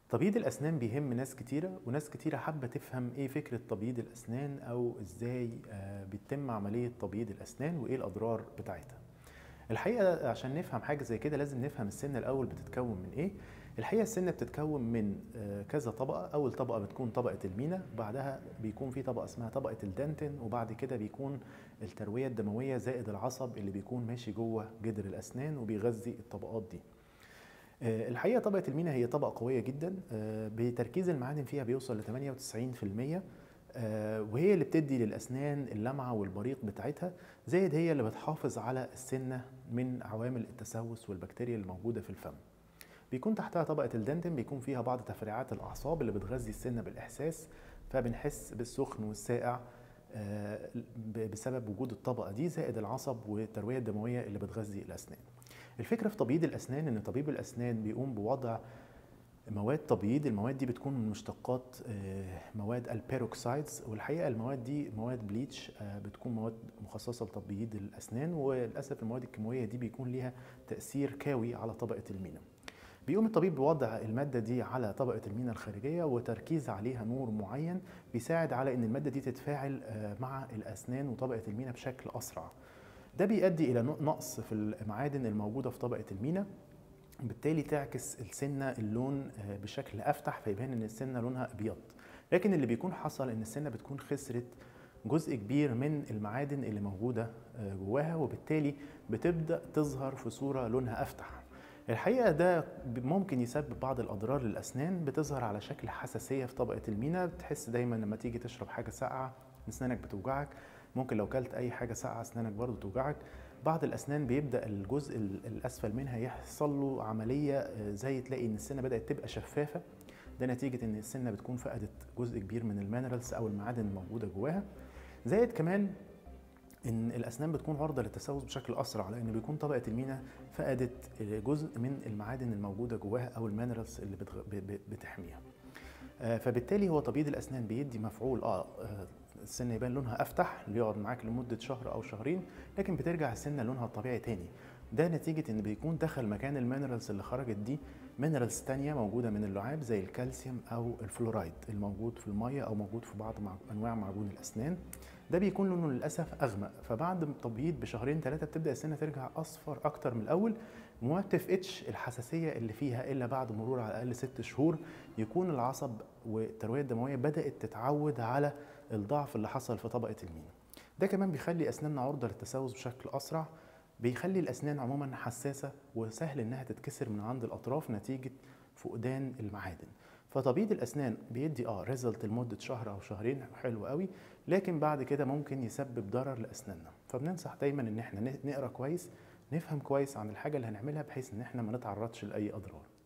تبييض الأسنان بيهم ناس كتيرة وناس كتيرة حابة تفهم إيه فكرة تبييض الأسنان أو إزاي آه، بيتم عملية تبييض الأسنان وإيه الأضرار بتاعتها. الحقيقة عشان نفهم حاجة زي كده لازم نفهم السنة الأول بتتكون من إيه؟ الحقيقة السنة بتتكون من آه، كذا طبقة، أول طبقة بتكون طبقة المينا، بعدها بيكون في طبقة اسمها طبقة الدنتن، وبعد كده بيكون التروية الدموية زائد العصب اللي بيكون ماشي جوه جدر الأسنان وبيغذي الطبقات دي. آه، الحقيقه طبقه المينا هي طبقه قويه جدا آه، بتركيز المعادن فيها بيوصل ل 98% آه، وهي اللي بتدي للاسنان اللمعه والبريق بتاعتها زائد هي اللي بتحافظ على السنه من عوامل التسوس والبكتيريا الموجوده في الفم بيكون تحتها طبقه الدنتن بيكون فيها بعض تفريعات الاعصاب اللي بتغذي السنه بالاحساس فبنحس بالسخن والساقع بسبب وجود الطبقه دي زائد العصب والترويه الدمويه اللي بتغذي الاسنان الفكره في تبييض الاسنان ان طبيب الاسنان بيقوم بوضع مواد تبييض المواد دي بتكون من مشتقات آه، مواد البيروكسايدز والحقيقه المواد دي مواد بليتش آه، بتكون مواد مخصصه لتبييض الاسنان وللاسف المواد الكيماويه دي بيكون ليها تاثير كاوي على طبقه المينا بيقوم الطبيب بوضع المادة دي على طبقة المينا الخارجية وتركيز عليها نور معين بيساعد على ان المادة دي تتفاعل آه، مع الأسنان وطبقة المينا بشكل أسرع ده بيؤدي الى نقص في المعادن الموجوده في طبقه المينا بالتالي تعكس السنه اللون آه، بشكل افتح فيبان ان السنه لونها ابيض لكن اللي بيكون حصل ان السنه بتكون خسرت جزء كبير من المعادن اللي موجوده آه، جواها وبالتالي بتبدا تظهر في صوره لونها افتح الحقيقه ده ممكن يسبب بعض الاضرار للاسنان بتظهر على شكل حساسيه في طبقه المينا بتحس دايما لما تيجي تشرب حاجه ساقعه اسنانك بتوجعك ممكن لو كلت اي حاجه ساقعه اسنانك برضو توجعك بعض الاسنان بيبدا الجزء الاسفل منها يحصل له عمليه آه، زي تلاقي ان السنه بدات تبقى شفافه ده نتيجه ان السنه بتكون فقدت جزء كبير من المينرالز او المعادن الموجوده جواها زائد كمان ان الاسنان بتكون عرضه للتسوس بشكل اسرع لان بيكون طبقه المينا فقدت جزء من المعادن الموجوده جواها او المينرالز اللي بتحميها آه، فبالتالي هو تبييض الاسنان بيدي مفعول اه, آه، السنه يبان لونها افتح اللي يقعد معاك لمده شهر او شهرين لكن بترجع السنه لونها الطبيعي تاني ده نتيجه ان بيكون دخل مكان المينرالز اللي خرجت دي مينرالز تانية موجوده من اللعاب زي الكالسيوم او الفلورايد الموجود في الميه او موجود في بعض انواع معجون الاسنان ده بيكون لونه للاسف اغمق فبعد التبييض بشهرين ثلاثه بتبدا السنه ترجع اصفر اكتر من الاول وما بتفقدش الحساسيه اللي فيها الا بعد مرور على الاقل ست شهور يكون العصب والترويه الدمويه بدات تتعود على الضعف اللي حصل في طبقه المينا ده كمان بيخلي اسناننا عرضه للتسوس بشكل اسرع بيخلي الاسنان عموما حساسه وسهل انها تتكسر من عند الاطراف نتيجه فقدان المعادن فتبييض الاسنان بيدي اه ريزلت لمده شهر او شهرين حلو قوي لكن بعد كده ممكن يسبب ضرر لاسناننا فبننصح دايما ان احنا نقرا كويس نفهم كويس عن الحاجه اللي هنعملها بحيث ان احنا ما نتعرضش لاي اضرار